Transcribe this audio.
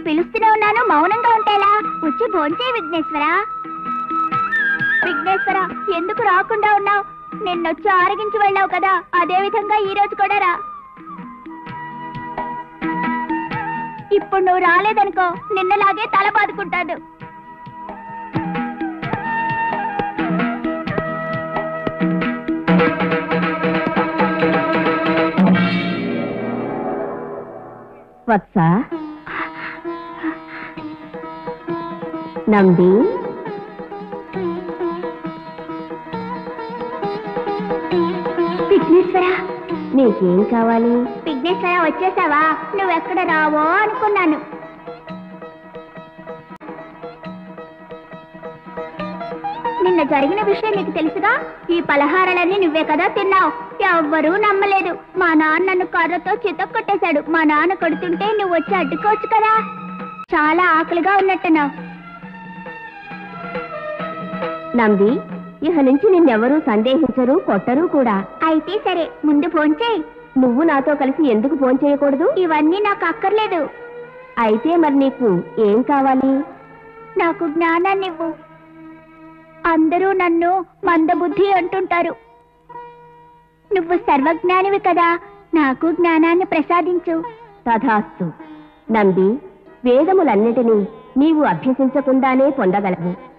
పిలుస్తూనే ఉన్నాను మౌనంగా ఉంటేలా వచ్చి భోంచే విఘ్నేశ్వర విఘ్నేశ్వర ఎందుకు రాకుండా ఉన్నావు నిన్నొచ్చి ఆరగించి వెళ్ళావు కదా అదే విధంగా ఈ రోజు కూడా రా ఇప్పుడు నువ్వు రాలేదనుకో నిన్నలాగే తల బాదుకుంటాను వత్స నంది విఘ్నేశ్వర నీకేం కావాలి విఘ్నేశ్వర వచ్చేసావా నువ్వెక్కడ రావో అనుకున్నాను నిన్న జరిగిన విషయం నీకు తెలుసుగా ఈ పలహారాలన్నీ నువ్వే కదా తిన్నావు ఎవ్వరూ నమ్మలేదు మా నాన్న నన్ను కర్రతో చితక్కొట్టేశాడు మా నాన్న కొడుతుంటే నువ్వు వచ్చి అడ్డుకోవచ్చు కదా చాలా ఆకలిగా ఉన్నట్టున్నావు నంది ఇహ నుంచి నిన్నెవరూ సందేహించరు కొట్టరు కూడా అయితే సరే ముందు ఫోన్చేయి నువ్వు నాతో కలిసి ఎందుకు ఫోన్ చేయకూడదు ఇవన్నీ నాకు అక్కర్లేదు అయితే మరి నీకు ఏం కావాలి నాకు జ్ఞానాన్నివ్వు అందరూ నన్ను మందబుద్ధి అంటుంటారు నువ్వు సర్వజ్ఞానివి కదా నాకు జ్ఞానాన్ని ప్రసాదించు తథాస్తు నంది వేదములన్నిటినీ నీవు అభ్యసించకుండానే పొందగలవు